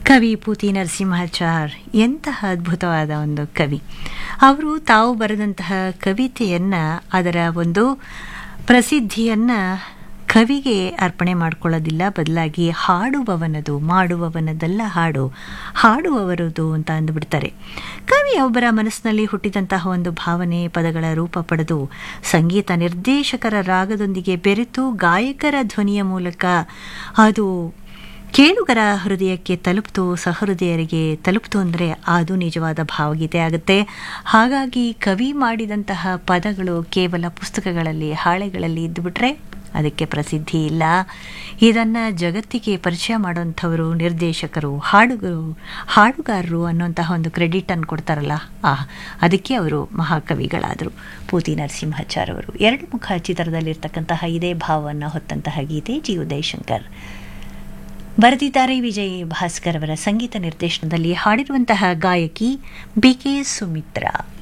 ಕವಿ ಪೂತಿ ನರಸಿಂಹಾಚಾರ್ ಎಂತಹ ಅದ್ಭುತವಾದ ಒಂದು ಕವಿ ಅವರು ತಾವು ಬರೆದಂತಹ ಕವಿತೆಯನ್ನು ಅದರ ಒಂದು ಪ್ರಸಿದ್ಧಿಯನ್ನು ಕವಿಗೆ ಅರ್ಪಣೆ ಮಾಡ್ಕೊಳ್ಳೋದಿಲ್ಲ ಬದಲಾಗಿ ಹಾಡುವವನದು ಮಾಡುವವನದಲ್ಲ ಹಾಡು ಹಾಡುವವರದು ಅಂತ ಅಂದುಬಿಡ್ತಾರೆ ಕವಿ ಒಬ್ಬರ ಮನಸ್ಸಿನಲ್ಲಿ ಹುಟ್ಟಿದಂತಹ ಒಂದು ಭಾವನೆ ಪದಗಳ ರೂಪ ಪಡೆದು ಸಂಗೀತ ನಿರ್ದೇಶಕರ ರಾಗದೊಂದಿಗೆ ಬೆರೆತು ಗಾಯಕರ ಧ್ವನಿಯ ಮೂಲಕ ಅದು ಕೇಳುಗರ ಹೃದಯಕ್ಕೆ ತಲುಪ್ತು ಸಹೃದಯರಿಗೆ ತಲುಪ್ತು ಅಂದರೆ ಅದು ನಿಜವಾದ ಭಾವಗೀತೆ ಆಗುತ್ತೆ ಹಾಗಾಗಿ ಕವಿ ಮಾಡಿದಂತಹ ಪದಗಳು ಕೇವಲ ಪುಸ್ತಕಗಳಲ್ಲಿ ಹಾಳೆಗಳಲ್ಲಿ ಇದ್ದುಬಿಟ್ರೆ ಅದಕ್ಕೆ ಪ್ರಸಿದ್ಧಿ ಇಲ್ಲ ಇದನ್ನು ಜಗತ್ತಿಗೆ ಪರಿಚಯ ಮಾಡುವಂಥವರು ನಿರ್ದೇಶಕರು ಹಾಡುಗರು ಹಾಡುಗಾರರು ಅನ್ನುವಂತಹ ಒಂದು ಕ್ರೆಡಿಟನ್ನು ಕೊಡ್ತಾರಲ್ಲ ಆ ಅದಕ್ಕೆ ಅವರು ಮಹಾಕವಿಗಳಾದರು ಪೂತಿ ನರಸಿಂಹಾಚಾರ್ ಅವರು ಎರಡು ಮುಖ ಚಿತ್ರದಲ್ಲಿರ್ತಕ್ಕಂತಹ ಇದೇ ಭಾವವನ್ನು ಹೊತ್ತಂತಹ ಗೀತೆ ಜಿ ಉದಯಶಂಕರ್ ಬರೆದಿದ್ದಾರೆ ವಿಜಯ್ ಭಾಸ್ಕರ್ ಅವರ ಸಂಗೀತ ನಿರ್ದೇಶನದಲ್ಲಿ ಹಾಡಿರುವಂತಹ ಗಾಯಕಿ ಬಿ ಕೆ ಸುಮಿತ್ರಾ